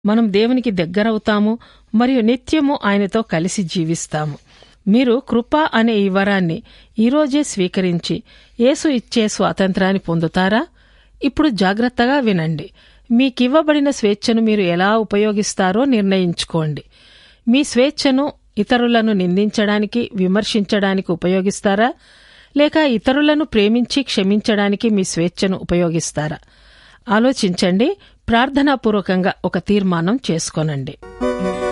మనం దేవునికి దగ్గరవుతాము మరియు నిత్యము ఆయనతో కలిసి జీవిస్తాము మీరు కృప అనే ఈ వరాన్ని ఈరోజే స్వీకరించి యేసు ఇచ్చే స్వాతంత్రాన్ని పొందుతారా ఇప్పుడు జాగ్రత్తగా వినండి మీకివ్వబడిన స్వేచ్ఛను మీరు ఎలా ఉపయోగిస్తారో నిర్ణయించుకోండి మీ స్వేచ్ఛను ఇతరులను నిందించడానికి విమర్శించడానికి ఉపయోగిస్తారా లేక ఇతరులను ప్రేమించి క్షమించడానికి మీ స్వేచ్ఛను ఉపయోగిస్తారా ఆలోచించండి ప్రార్థనాపూర్వకంగా ఒక తీర్మానం చేసుకోనండి